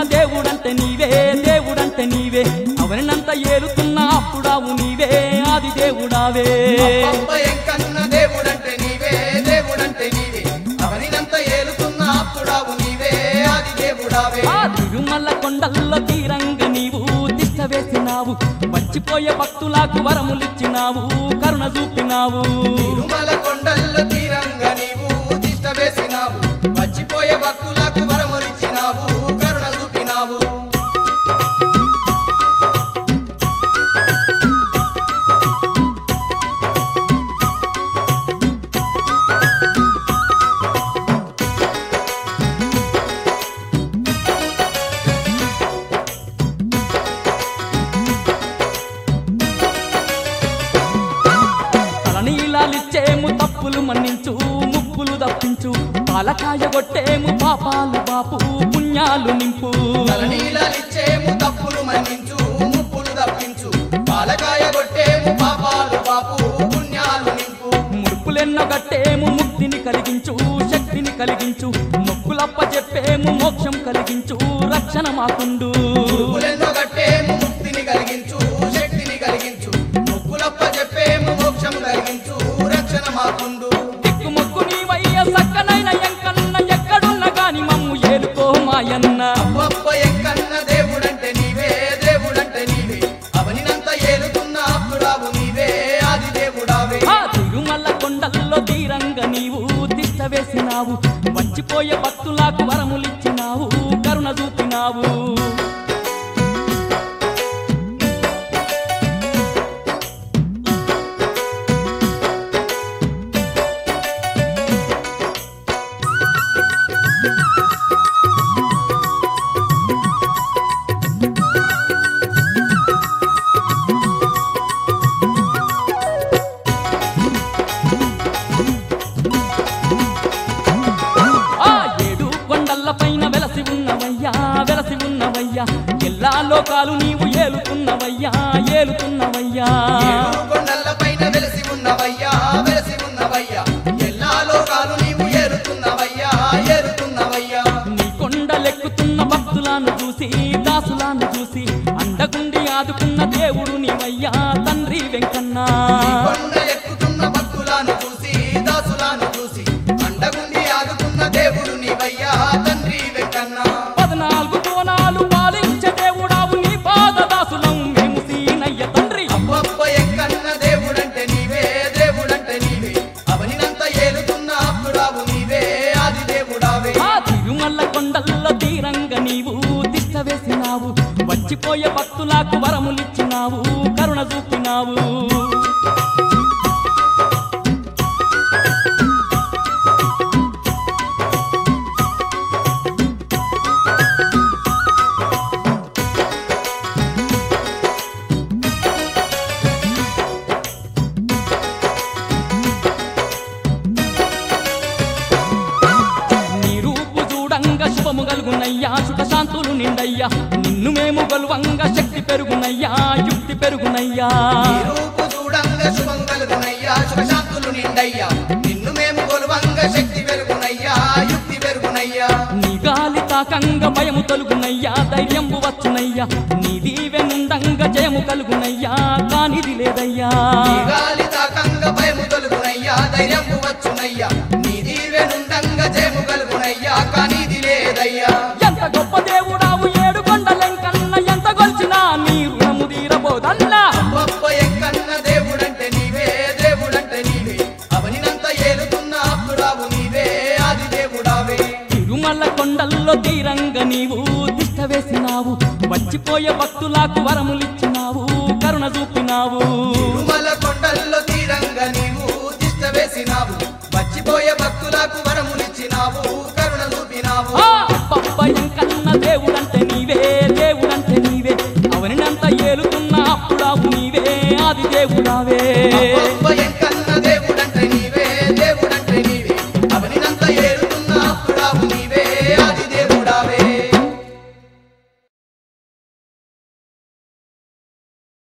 దేవుడంటే నీవే దేవుడంటే నీవే అవనినంత ఏలుతున్న అప్పుడావు నీవే ఆది దేవుడావే అబ్బబ్బ ఎంకన్న దేవుడంటే నీవే దేవుడంటే నీవే అవనినంత ఏలుతున్న అప్పుడావు నీవే ఆది దేవుడావే ఆ తిరుమల కొండల్లో తీరంగ నీవు తిష్ట వేసినావు వచ్చిపోయే భక్తులకు వరములిచ్చినావు కరుణ చూపినావు తిరుమల కొండల్లో తీరంగా నీవు తిష్ట వేసినావు వచ్చిపోయే భక్తులకు వరములిచ్చినావు కరుణ చూపినావు తలనీలాలిచ్చేము తప్పులు మన్నించు ముప్పులు తప్పించు పాలకాయ కొట్టేము పాపాలు బాపు పుణ్యాలు నింపు తలనీలాలిచ్చేము తప్పులు మన్నించు ముప్పులు తప్పించు పాలకాయ కొట్టేము పాపాలు పాపు పుణ్యాలు నింపు ముడుపులెన్నో కట్టేము ముక్తిని కలిగించు శక్తిని కలిగించు మొక్కులప్ప చెప్పేము మోక్షం కలిగించు రక్షణ మాకుండు పులెన్నో కట్టేము ముక్తిని కలిగించు శక్తిని కలిగించు ముక్కులప్ప చెప్పేము మోక్షం కలిగించు రక్షణ మాకుండు దిక్కు మొక్కు నీవయ్య సక్కనైన ఎంకన్న ఎక్కడున్న గాని మమ్ము ఏలుకో మాయన్న అబ్బబ్బ ఎంకన్న దేవుడంటే నీవే దేవుడంటే నీవే అవనినంత ఏలుతున్న అప్పుడావు నీవే ఆది దేవుడావే ఆ తిరుమల కొండల్లో తీరంగ నీవు తిష్ట వేసినావు వచ్చిపోయే భక్తులకు వరములిచ్చినావు కరుణ చూపినావు ఆ ఏడు కొండల్ల పైన వెలసి ఉన్నవయ్యా వెలసి ఉన్నవయ్యా ఎల్లా లోకాలు నీవు ఏలుతున్నవయ్యా ఏలుతున్నవయ్యా ఏడు కొండల పైన వెలసి ఉన్నవయ్యా వెలసి ఉన్నవయ్యా ఎల్లా లోకాలు నీవు ఏరుతున్నవయ్యా ఏరుతున్నవయ్యా నీ కొండలెక్కుతున్న భక్తులను చూసి దాసులను చూసి అండగుండి ఆదుకున్న దేవుడు నీవయ్యా తండ్రి వెంకన్నా కొండ ఎక్కుతున్న భక్తులను చూసి దాసులను చూసి అండగుండి ఆదుకున్న దేవుడు నీవయ్యా తండ్రి వెంకన్న పద్నాలుగు కోణాలు పాలించే దేవుడావు నీ పాద దాసులం మేము సీనయ్య తండ్రి అబ్బబ్బ ఎక్కన్న దేవుడంటే నీవే దేవుడంటే నీవే అవనినంత ఏలుతున్న అప్పుడావు నీవే ఆది దేవుడావే ఆ తిరుమల కొండల్లో తీరంగ నీవు తిష్ట వేసినావు వచ్చిపోయే భక్తులకు వరములిచ్చినావు కరుణ చూపినావు నీ రూపు చూడంగా శుభము కలుగునయ్యా సుఖ శాంతులు నిండయ్యా నిన్ను మేము గొలువంగా శక్తి పెరుగునయ్యా యుక్తి పెరుగునయ్యా నీ రూపు చూడంగా శుభం కలుగునయ్యా శుభశాంతులు నిండయ్యా నిన్ను మేము కొలువంగా శక్తి పెరుగునయ్యా యుక్తి పెరుగునయ్యా నీ గాలి తాకంగా భయము తొలుగునయ్యా ధైర్యంబు వచ్చునయ్యా నీ దీవెనుండంగా జయము కలుగునయ్యా కానిది లేదయ్యా నీ గాలి తాకంగా భయము తొలుగునయ్యా ధైర్యము వచ్చునయ్యా నీ దీవెనుండంగా జయము కలుగునయ్యా కానీది లేదయ్యా ఎంత గొప్ప దేవుడావు ఏడు కొండలెంకన్న ఎంత గొల్చినా నీ రుణము తీరబోదన్నా గొప్ప ఎక్కన్న దేవుడంటే నీవే దేవుడంటే నీవే అవనినంత ఏలుతున్న అప్పుడావు నీవే ఆది దేవుడావే తిరుమల కొండల్లో తీరంగ నీవు తిష్ట వేసినావు వచ్చిపోయే భక్తులకు వరములిచ్చినావు కరుణ చూపినావు తిరుమల కొండల్లో తీరంగా నీవు తిష్ట వేసినావు వచ్చిపోయే భక్తులకు వరములిచ్చినావు కరుణ చూపినావు ఆ అబ్బబ్బయం కన్న దేవుడంటే నీవే దేవుడంటే నీవే అవనినంత ఏలుతున్న అప్పుడావు నీవే ఆది దేవుడావే